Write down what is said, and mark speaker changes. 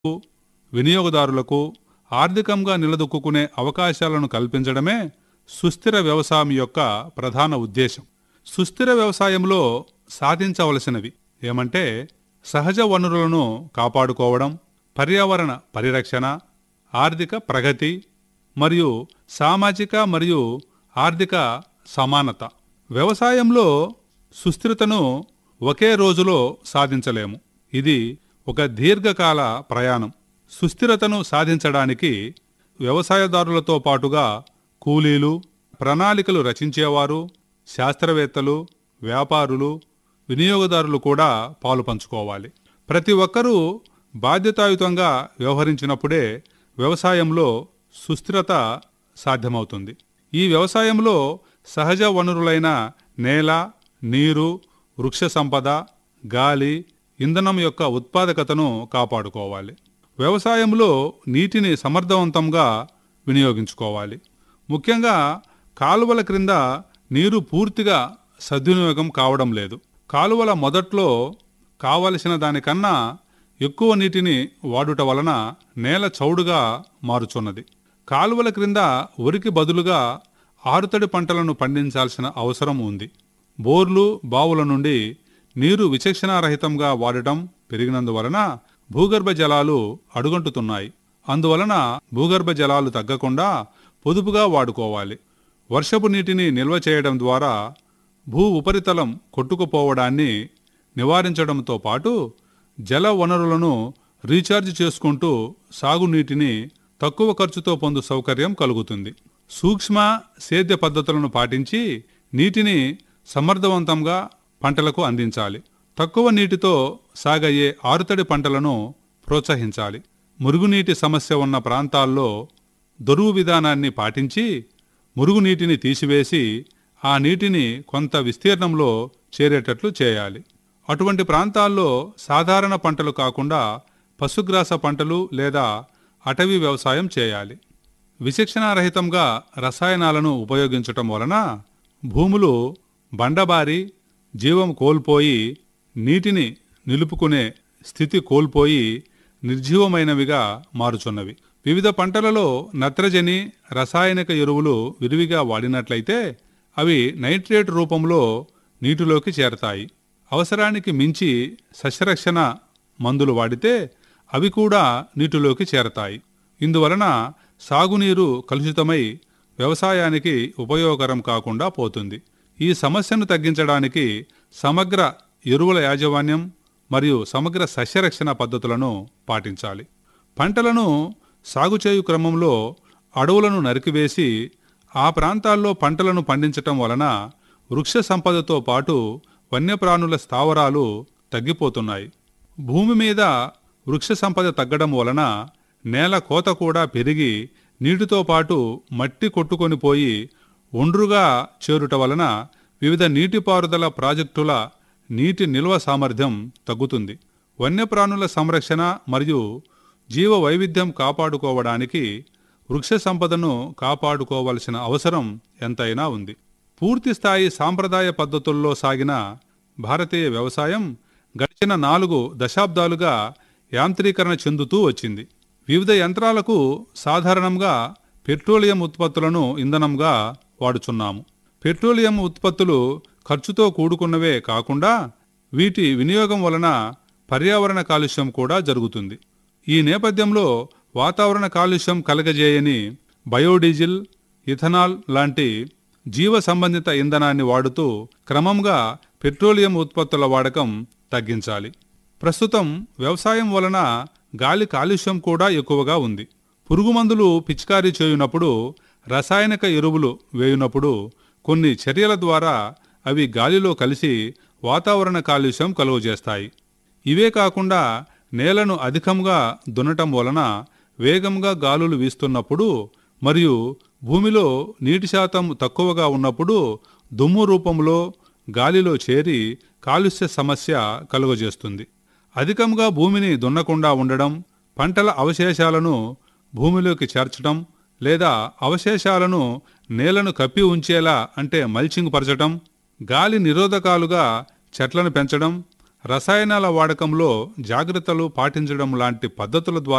Speaker 1: వినియోగదారులకు ఆర్థికంగా నిలదొక్కునే అవకాశాలను కల్పించడమే సుస్థిర వ్యవసాయం యొక్క ప్రధాన ఉద్దేశం సుస్థిర వ్యవసాయంలో సాధించవలసినవి ఏమంటే సహజ వనరులను కాపాడుకోవడం పర్యావరణ పరిరక్షణ ఆర్థిక ప్రగతి మరియు సామాజిక మరియు ఆర్థిక సమానత వ్యవసాయంలో సుస్థిరతను ఒకే రోజులో సాధించలేము ఇది ఒక దీర్ఘకాల ప్రయాణం సుస్థిరతను సాధించడానికి వ్యవసాయదారులతో పాటుగా కూలీలు ప్రణాళికలు రచించేవారు శాస్త్రవేత్తలు వ్యాపారులు వినియోగదారులు కూడా పాలు పంచుకోవాలి ప్రతి ఒక్కరూ బాధ్యతాయుతంగా వ్యవహరించినప్పుడే వ్యవసాయంలో సుస్థిరత సాధ్యమవుతుంది ఈ వ్యవసాయంలో సహజ వనరులైన నేల నీరు వృక్ష సంపద గాలి ఇంధనం యొక్క ఉత్పాదకతను కాపాడుకోవాలి వ్యవసాయంలో నీటిని సమర్థవంతంగా వినియోగించుకోవాలి ముఖ్యంగా కాలువల క్రింద నీరు పూర్తిగా సద్వినియోగం కావడం లేదు కాలువల మొదట్లో కావలసిన దానికన్నా ఎక్కువ నీటిని వాడుట వలన నేల చౌడుగా మారుచున్నది కాలువల క్రింద వరికి బదులుగా ఆరుతడి పంటలను పండించాల్సిన అవసరం ఉంది బోర్లు బావుల నుండి నీరు విచక్షణారహితంగా వాడటం పెరిగినందువలన భూగర్భ జలాలు అడుగంటుతున్నాయి అందువలన భూగర్భ జలాలు తగ్గకుండా పొదుపుగా వాడుకోవాలి వర్షపు నీటిని నిల్వ చేయడం ద్వారా భూ ఉపరితలం కొట్టుకుపోవడాన్ని నివారించడంతో పాటు జల వనరులను రీఛార్జ్ చేసుకుంటూ సాగునీటిని తక్కువ ఖర్చుతో పొందు సౌకర్యం కలుగుతుంది సూక్ష్మ సేద్య పద్ధతులను పాటించి నీటిని సమర్థవంతంగా పంటలకు అందించాలి తక్కువ నీటితో సాగయ్యే ఆరుతడి పంటలను ప్రోత్సహించాలి మురుగునీటి సమస్య ఉన్న ప్రాంతాల్లో దొరువు విధానాన్ని పాటించి మురుగునీటిని తీసివేసి ఆ నీటిని కొంత విస్తీర్ణంలో చేరేటట్లు చేయాలి అటువంటి ప్రాంతాల్లో సాధారణ పంటలు కాకుండా పశుగ్రాస పంటలు లేదా అటవీ వ్యవసాయం చేయాలి విచక్షణారహితంగా రసాయనాలను ఉపయోగించటం వలన భూములు బండబారి జీవం కోల్పోయి నీటిని నిలుపుకునే స్థితి కోల్పోయి నిర్జీవమైనవిగా మారుచున్నవి వివిధ పంటలలో నత్రజని రసాయనిక ఎరువులు విరివిగా వాడినట్లయితే అవి నైట్రేట్ రూపంలో నీటిలోకి చేరతాయి అవసరానికి మించి సస్యరక్షణ మందులు వాడితే అవి కూడా నీటిలోకి చేరతాయి ఇందువలన సాగునీరు కలుషితమై వ్యవసాయానికి ఉపయోగకరం కాకుండా పోతుంది ఈ సమస్యను తగ్గించడానికి సమగ్ర ఎరువుల యాజమాన్యం మరియు సమగ్ర సస్యరక్షణ పద్ధతులను పాటించాలి పంటలను సాగు చేయు క్రమంలో అడవులను నరికివేసి ఆ ప్రాంతాల్లో పంటలను పండించటం వలన వృక్ష సంపదతో పాటు వన్యప్రాణుల స్థావరాలు తగ్గిపోతున్నాయి భూమి మీద వృక్ష సంపద తగ్గడం వలన నేల కోత కూడా పెరిగి నీటితో పాటు మట్టి కొట్టుకొని పోయి ఒండ్రుగా చేరుట వలన వివిధ నీటిపారుదల ప్రాజెక్టుల నీటి నిల్వ సామర్థ్యం తగ్గుతుంది వన్యప్రాణుల సంరక్షణ మరియు జీవ వైవిధ్యం కాపాడుకోవడానికి వృక్ష సంపదను కాపాడుకోవలసిన అవసరం ఎంతైనా ఉంది పూర్తి స్థాయి సాంప్రదాయ పద్ధతుల్లో సాగిన భారతీయ వ్యవసాయం గడిచిన నాలుగు దశాబ్దాలుగా యాంత్రీకరణ చెందుతూ వచ్చింది వివిధ యంత్రాలకు సాధారణంగా పెట్రోలియం ఉత్పత్తులను ఇంధనంగా వాడుచున్నాము పెట్రోలియం ఉత్పత్తులు ఖర్చుతో కూడుకున్నవే కాకుండా వీటి వినియోగం వలన పర్యావరణ కాలుష్యం కూడా జరుగుతుంది ఈ నేపథ్యంలో వాతావరణ కాలుష్యం కలగజేయని బయోడీజిల్ ఇథనాల్ లాంటి జీవ సంబంధిత ఇంధనాన్ని వాడుతూ క్రమంగా పెట్రోలియం ఉత్పత్తుల వాడకం తగ్గించాలి ప్రస్తుతం వ్యవసాయం వలన గాలి కాలుష్యం కూడా ఎక్కువగా ఉంది పురుగుమందులు పిచికారీ చేయునప్పుడు రసాయనిక ఎరువులు వేయునప్పుడు కొన్ని చర్యల ద్వారా అవి గాలిలో కలిసి వాతావరణ కాలుష్యం కలుగజేస్తాయి ఇవే కాకుండా నేలను అధికంగా దున్నటం వలన వేగంగా గాలులు వీస్తున్నప్పుడు మరియు భూమిలో నీటి శాతం తక్కువగా ఉన్నప్పుడు దుమ్ము రూపంలో గాలిలో చేరి కాలుష్య సమస్య కలుగజేస్తుంది అధికంగా భూమిని దున్నకుండా ఉండడం పంటల అవశేషాలను భూమిలోకి చేర్చడం లేదా అవశేషాలను నేలను కప్పి ఉంచేలా అంటే మల్చింగ్ పరచడం గాలి నిరోధకాలుగా చెట్లను పెంచడం రసాయనాల వాడకంలో జాగ్రత్తలు పాటించడం లాంటి పద్ధతుల ద్వారా